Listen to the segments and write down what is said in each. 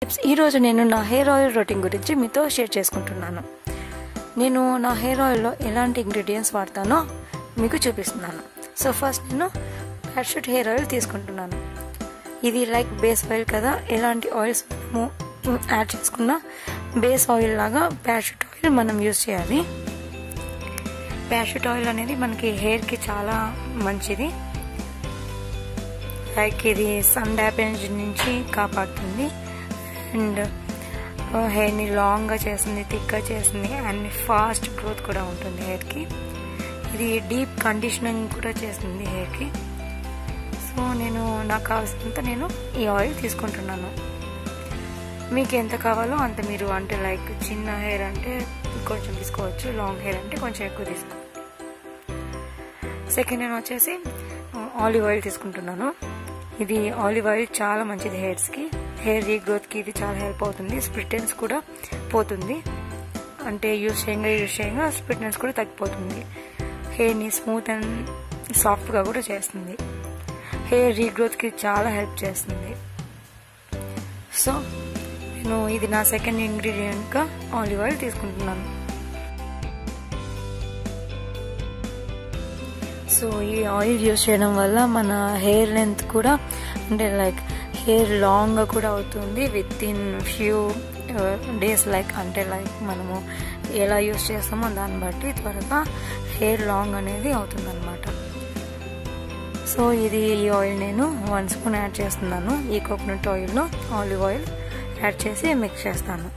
tips ఈరోజు నేను నా హెయిర్ ఆయిల్ రొటీన్ గురించి మీతో షేర్ చేసుకుంటున్నాను నేను నా హెయిర్ ఆయిల్లో ఎలాంటి ఇంగ్రీడియంట్స్ వాడతానో మీకు చూపిస్తున్నాను సో ఫస్ట్ నేను ప్యాషూట్ హెయిర్ ఆయిల్ తీసుకుంటున్నాను ఇది లైక్ బేస్ ఆయిల్ కదా ఎలాంటి ఆయిల్స్ మనము యాడ్ చేసుకున్న బేస్ ఆయిల్ లాగా ప్యాషూట్ ఆయిల్ మనం యూజ్ చేయాలి ప్యాషూట్ ఆయిల్ అనేది మనకి హెయిర్కి చాలా మంచిది లైక్ ఇది సన్ డ్యామేజ్ నుంచి కాపాడుతుంది అండ్ హెయిర్ని లాంగ్గా చేస్తుంది థిక్గా చేస్తుంది అండ్ ఫాస్ట్ గ్రోత్ కూడా ఉంటుంది హెయిర్కి ఇది డీప్ కండిషనింగ్ కూడా చేస్తుంది హెయిర్కి సో నేను నాకు కావాల్సినంత నేను ఈ ఆయిల్ తీసుకుంటున్నాను మీకు ఎంత కావాలో అంత మీరు అంటే లైక్ చిన్న హెయిర్ అంటే కొంచెం తీసుకోవచ్చు లాంగ్ హెయిర్ అంటే కొంచెం ఎక్కువ తీసుకోవచ్చు సెకండ్ నేను వచ్చేసి ఆలివ్ ఆయిల్ తీసుకుంటున్నాను ఇది ఆలివ్ ఆయిల్ చాలా మంచిది హెయిర్స్కి హెయిర్ రీగ్రోత్కి ఇది చాలా హెల్ప్ అవుతుంది స్ప్రిటెన్స్ కూడా పోతుంది అంటే యూజ్ చేయంగా యూజ్ చేయంగా స్ప్రిటెన్స్ కూడా తగ్గిపోతుంది హెయిర్ని స్మూత్ అండ్ సాఫ్ట్గా కూడా చేస్తుంది హెయిర్ రీగ్రోత్కి చాలా హెల్ప్ చేస్తుంది సో నేను ఇది నా సెకండ్ ఇంగ్రీడియంట్గా ఆలివ్ ఆయిల్ తీసుకుంటున్నాను సో ఈ ఆయిల్ యూస్ చేయడం వల్ల మన హెయిర్ లెంత్ కూడా అంటే లైక్ హెయిర్ లాంగ్గా కూడా అవుతుంది with in few days like అంటే లైక్ మనము ఎలా యూస్ చేస్తామో దాన్ని బట్టి త్వరగా హెయిర్ లాంగ్ అనేది అవుతుంది అనమాట సో ఇది ఈ ఆయిల్ నేను వన్ స్పూన్ యాడ్ చేస్తున్నాను ఈ కోకోనట్ ఆయిల్ను ఆలివ్ ఆయిల్ యాడ్ చేసి మిక్స్ చేస్తాను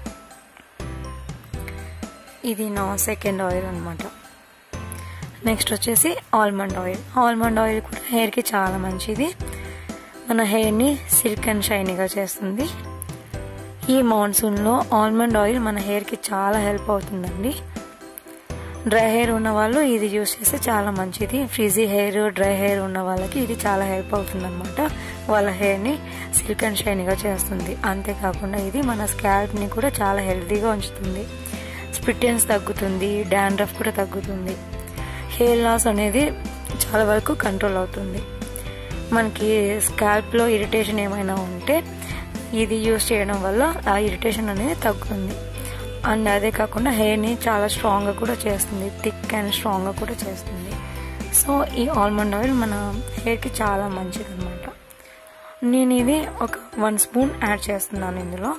ఇది నా సెకండ్ ఆయిల్ అనమాట నెక్స్ట్ వచ్చేసి ఆల్మండ్ ఆయిల్ ఆల్మండ్ ఆయిల్ కూడా హెయిర్కి చాలా మంచిది మన హెయిర్ని సిల్క్ అండ్ షైనీగా చేస్తుంది ఈ మాన్సూన్లో ఆల్మండ్ ఆయిల్ మన హెయిర్కి చాలా హెల్ప్ అవుతుందండి డ్రై హెయిర్ ఉన్న వాళ్ళు ఇది యూస్ చేస్తే చాలా మంచిది ఫ్రీజీ హెయిర్ డ్రై హెయిర్ ఉన్న వాళ్ళకి ఇది చాలా హెల్ప్ అవుతుంది అనమాట వాళ్ళ హెయిర్ని సిల్క్ అండ్ షైనీగా చేస్తుంది అంతేకాకుండా ఇది మన స్కాల్ప్ని కూడా చాలా హెల్తీగా ఉంచుతుంది స్ప్రిటెన్స్ తగ్గుతుంది డాండ్రఫ్ కూడా తగ్గుతుంది హెయిర్ లాస్ అనేది చాలా వరకు కంట్రోల్ అవుతుంది మనకి స్కాల్ప్లో ఇరిటేషన్ ఏమైనా ఉంటే ఇది యూస్ చేయడం వల్ల ఆ ఇరిటేషన్ అనేది తగ్గుతుంది అండ్ అదే కాకుండా హెయిర్ని చాలా స్ట్రాంగ్గా కూడా చేస్తుంది థిక్ అండ్ స్ట్రాంగ్గా కూడా చేస్తుంది సో ఈ ఆల్మండ్ ఆయిల్ మన హెయిర్కి చాలా మంచిది అనమాట నేను ఇది ఒక వన్ స్పూన్ యాడ్ చేస్తున్నాను ఇందులో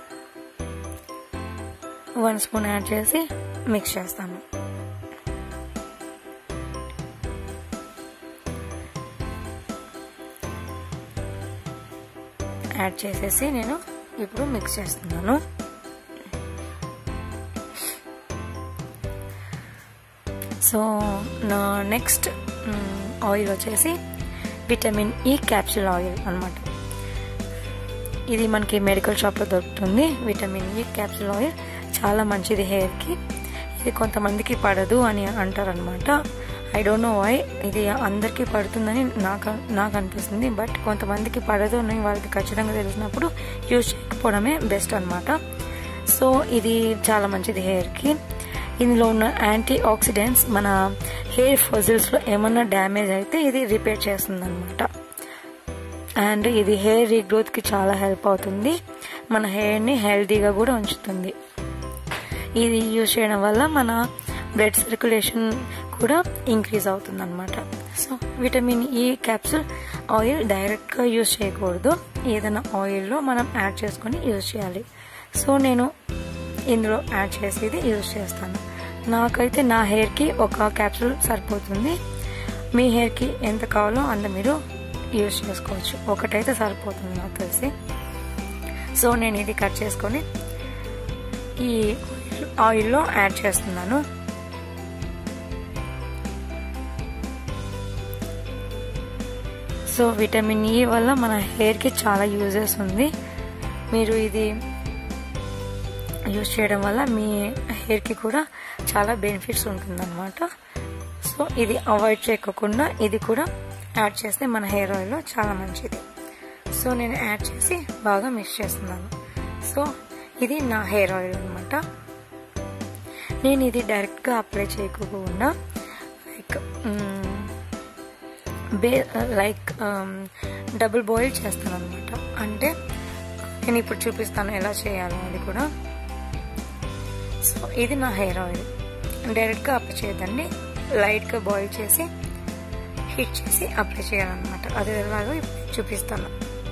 వన్ స్పూన్ యాడ్ చేసి మిక్స్ చేస్తాను యాడ్ చేసేసి నేను ఇప్పుడు మిక్స్ చేస్తున్నాను సో నా నెక్స్ట్ ఆయిల్ వచ్చేసి విటమిన్ ఈ క్యాప్సూల్ ఆయిల్ అనమాట ఇది మనకి మెడికల్ షాప్లో దొరుకుతుంది విటమిన్ ఈ క్యాప్సూల్ ఆయిల్ చాలా మంచిది హెయిర్కి ఇది కొంతమందికి పడదు అని అంటారనమాట ఐ డోంట్ నో వై ఇది అందరికీ పడుతుందని నాకు నాకు అనిపిస్తుంది బట్ కొంతమందికి పడదు అని వాళ్ళకి ఖచ్చితంగా తెలిసినప్పుడు యూజ్ చేయకపోవడమే బెస్ట్ అనమాట సో ఇది చాలా మంచిది హెయిర్కి ఇందులో ఉన్న యాంటీ ఆక్సిడెంట్స్ మన హెయిర్ ఫజిల్స్లో ఏమన్నా డ్యామేజ్ అయితే ఇది రిపేర్ చేస్తుంది అనమాట అండ్ ఇది హెయిర్ రీగ్రోత్కి చాలా హెల్ప్ అవుతుంది మన హెయిర్ని హెల్తీగా కూడా ఉంచుతుంది ఇది యూజ్ చేయడం వల్ల మన బ్లడ్ సర్క్యులేషన్ కూడా ఇంక్రీజ్ అవుతుంది అనమాట so vitamin E capsule oil డైరెక్ట్గా యూజ్ చేయకూడదు ఏదైనా ఆయిల్లో మనం యాడ్ చేసుకొని యూజ్ చేయాలి సో నేను ఇందులో యాడ్ చేసేది యూజ్ చేస్తాను నాకైతే నా హెయిర్కి ఒక క్యాప్సూల్ సరిపోతుంది మీ హెయిర్కి ఎంత కావాలో అంత మీరు యూజ్ చేసుకోవచ్చు ఒకటైతే సరిపోతుంది నాకు తెలిసి సో నేను ఇది కట్ చేసుకొని ఈ ఆయిల్లో యాడ్ చేస్తున్నాను సో విటమిన్ ఈ వల్ల మన హెయిర్కి చాలా యూజెస్ ఉంది మీరు ఇది యూజ్ చేయడం వల్ల మీ హెయిర్కి కూడా చాలా బెనిఫిట్స్ ఉంటుందన్నమాట సో ఇది అవాయిడ్ చేయకుండా ఇది కూడా యాడ్ చేస్తే మన హెయిర్ ఆయిల్లో చాలా మంచిది సో నేను యాడ్ చేసి బాగా మిక్స్ చేస్తున్నాను సో ఇది నా హెయిర్ ఆయిల్ అనమాట నేను ఇది డైరెక్ట్గా అప్లై చేయకుండా లైక్ బే లైక్ డబుల్ బాయిల్ చేస్తాను అనమాట అంటే నేను ఇప్పుడు చూపిస్తాను ఎలా చేయాలో అది కూడా సో ఇది నా హెయిర్ ఆయిల్ డైరెక్ట్గా అప్లై చేయదండి లైట్గా బాయిల్ చేసి హీట్ చేసి అప్లై చేయాలన్నమాట అది ఎలాగో ఇప్పుడు చూపిస్తాను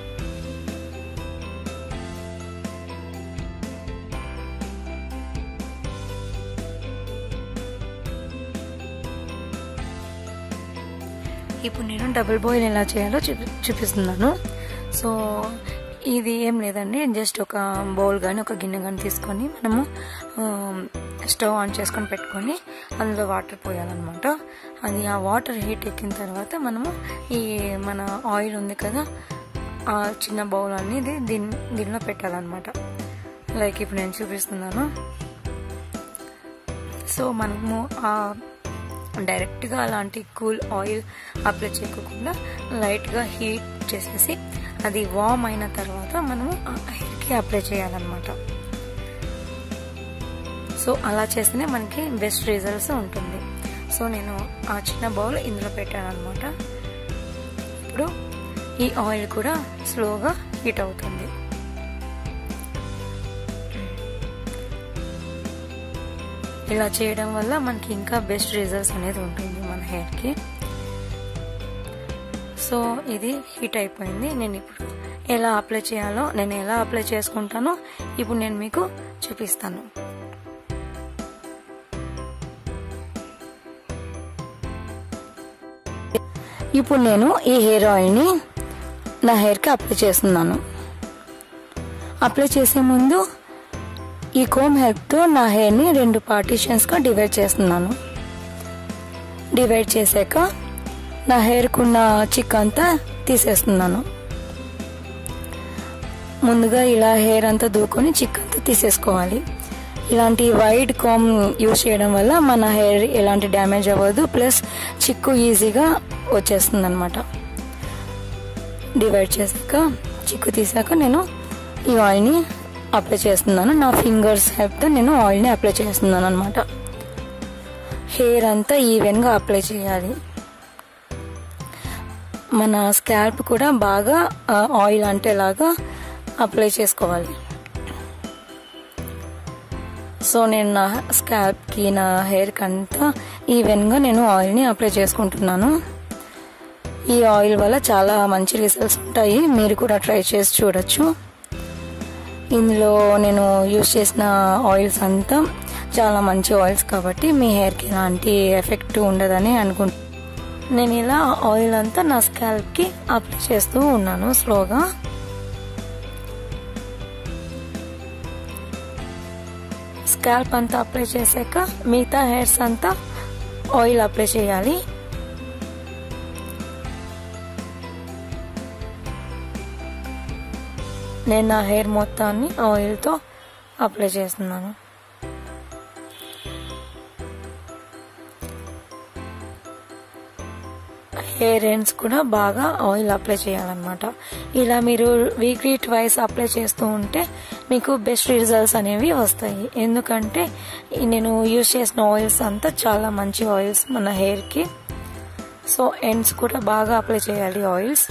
ఇప్పుడు నేను డబుల్ బాయిల్ ఎలా చేయాలో చూపి చూపిస్తున్నాను సో ఇది ఏం లేదండి జస్ట్ ఒక బౌల్ కానీ ఒక గిన్నె కానీ తీసుకొని మనము స్టవ్ ఆన్ చేసుకొని పెట్టుకొని అందులో వాటర్ పోయాలన్నమాట అది ఆ వాటర్ హీట్ ఎక్కిన తర్వాత మనము ఈ మన ఆయిల్ ఉంది కదా ఆ చిన్న బౌల్ అనేది దీని దీనిలో పెట్టాలన్నమాట లైక్ ఇప్పుడు నేను చూపిస్తున్నాను సో మనము ఆ డైరెక్ట్గా అలాంటి కూల్ ఆయిల్ అప్లై చేయకుండా లైట్గా హీట్ చేసేసి అది వామ్ అయిన తర్వాత మనము ఆ హెయిర్కి అప్లై చేయాలన్నమాట సో అలా చేస్తేనే మనకి బెస్ట్ రిజల్ట్స్ ఉంటుంది సో నేను ఆ చిన్న బౌల్ ఇందులో పెట్టాను అనమాట ఇప్పుడు ఈ ఆయిల్ కూడా స్లోగా హీట్ అవుతుంది ఇలా చేయడం వల్ల మనకి ఇంకా బెస్ట్ రిజల్ట్స్ అనేది ఉంటుంది మన హెయిర్కి సో ఇది హీట్ అయిపోయింది నేను ఇప్పుడు ఎలా అప్లై చేయాలో నేను ఎలా అప్లై చేసుకుంటానో ఇప్పుడు నేను మీకు చూపిస్తాను ఇప్పుడు నేను ఈ హెయిర్ ఆయిల్ని నా హెయిర్కి అప్లై చేస్తున్నాను అప్లై చేసే ముందు ఈ కోమ్ హెల్ప్తో నా హెయిర్ని రెండు పార్టీషన్స్గా డివైడ్ చేస్తున్నాను డివైడ్ చేశాక నా హెయిర్కున్న చిక్ అంతా తీసేస్తున్నాను ముందుగా ఇలా హెయిర్ అంతా దూకొని చిక్ అంతా తీసేసుకోవాలి ఇలాంటి వైడ్ కామ్ యూజ్ చేయడం వల్ల మన హెయిర్ ఎలాంటి డ్యామేజ్ అవ్వదు ప్లస్ చిక్కు ఈజీగా వచ్చేస్తుంది అనమాట డివైడ్ చేశాక చిక్కు తీసాక నేను ఈ ఆయిల్ని అప్లై చేస్తున్నాను నా ఫింగర్స్ హెల్ప్తో నేను ఆయిల్ని అప్లై చేస్తున్నాను అనమాట హెయిర్ అంతా ఈవెన్గా అప్లై చేయాలి మన స్కాల్ప్ కూడా బాగా ఆయిల్ అంటేలాగా అప్లై చేసుకోవాలి సో నేను నా స్కాల్ప్కి నా హెయిర్కి అంతా ఈవెన్గా నేను ఆయిల్ని అప్లై చేసుకుంటున్నాను ఈ ఆయిల్ వల్ల చాలా మంచి రిజల్ట్స్ ఉంటాయి మీరు కూడా ట్రై చేసి చూడొచ్చు ఇందులో నేను యూస్ చేసిన ఆయిల్స్ అంతా చాలా మంచి ఆయిల్స్ కాబట్టి మీ హెయిర్కి ఎలాంటి ఎఫెక్ట్ ఉండదని అనుకుంటున్నాను నేను ఇలా ఆయిల్ అంతా నా స్కాల్ప్కి అప్లై చేస్తూ ఉన్నాను స్లోగా స్కాల్ప్ అంతా అప్లై చేశాక మిగతా హెయిర్స్ అంతా ఆయిల్ అప్లై చేయాలి నేను నా హెయిర్ మొత్తాన్ని ఆయిల్తో అప్లై చేస్తున్నాను హెయిర్ ఎండ్స్ కూడా బాగా ఆయిల్ అప్లై చేయాలన్నమాట ఇలా మీరు వీక్లీ ట్వైస్ అప్లై చేస్తూ ఉంటే మీకు బెస్ట్ రిజల్ట్స్ అనేవి వస్తాయి ఎందుకంటే నేను యూజ్ చేసిన ఆయిల్స్ అంతా చాలా మంచి ఆయిల్స్ మన హెయిర్కి సో ఎండ్స్ కూడా బాగా అప్లై చేయాలి ఆయిల్స్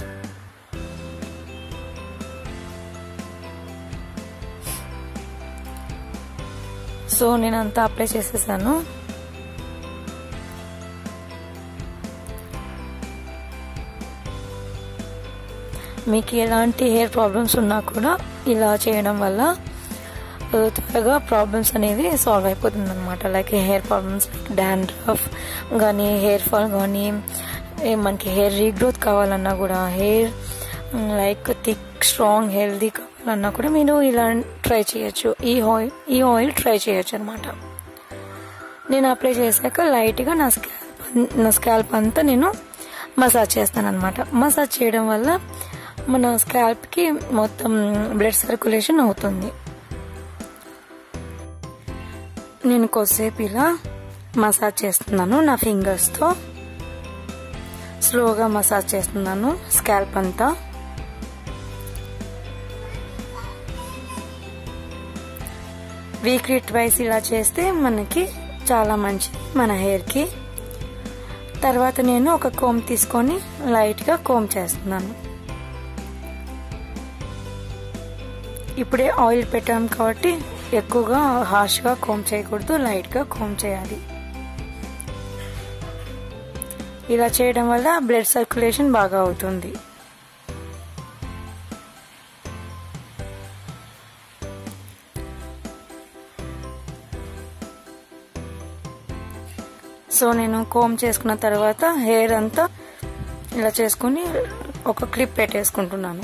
సో నేను అంతా అప్లై చేసేసాను మీకు ఎలాంటి హెయిర్ ప్రాబ్లమ్స్ ఉన్నా కూడా ఇలా చేయడం వల్ల త్వరగా ప్రాబ్లమ్స్ అనేవి సాల్వ్ అయిపోతుంది అనమాట like hair problems like dandruff కానీ హెయిర్ ఫాల్ కానీ మనకి హెయిర్ రీగ్రోత్ కావాలన్నా కూడా hair like thick strong healthy కావాలన్నా కూడా మీరు ఇలా ట్రై చేయొచ్చు ఈ ఆయిల్ ఈ ఆయిల్ ట్రై చేయొచ్చు అనమాట నేను అప్లై చేశాక లైట్గా నా స్కాల్ప్ నా స్కాల్ప్ అంతా నేను మసాజ్ చేస్తాను అనమాట మసాజ్ చేయడం వల్ల మన స్కాల్ప్కి మొత్తం బ్లడ్ సర్క్యులేషన్ అవుతుంది నేను కొద్దిసేపు ఇలా మసాజ్ చేస్తున్నాను నా ఫింగర్స్తో స్లోగా మసాజ్ చేస్తున్నాను స్కాల్ప్ అంతా వీక్లీ ట్వైస్ ఇలా చేస్తే మనకి చాలా మంచిది మన హెయిర్కి తర్వాత నేను ఒక కోమ్ తీసుకొని లైట్గా కోమ్ చేస్తున్నాను ఇప్పుడే ఆయిల్ పెట్టాం కాబట్టి ఎక్కువగా హార్ష్గా కోమ్ చేయకూడదు లైట్గా కోమ్ చేయాలి ఇలా చేయడం వల్ల బ్లడ్ సర్క్యులేషన్ బాగా అవుతుంది సో నేను కోమ్ చేసుకున్న తర్వాత హెయిర్ అంతా ఇలా చేసుకుని ఒక క్లిప్ పెట్టేసుకుంటున్నాను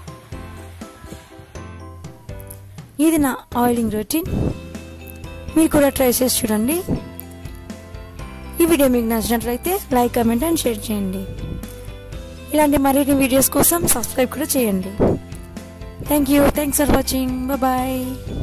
ఇది నా ఆయిలింగ్ రొటీన్ మీరు కూడా ట్రై చేసి చూడండి ఈ వీడియో మీకు నచ్చినట్లయితే లైక్ కమెంట్ అండ్ షేర్ చేయండి ఇలాంటి మరిన్ని వీడియోస్ కోసం సబ్స్క్రైబ్ కూడా చేయండి thank you thanks for watching bye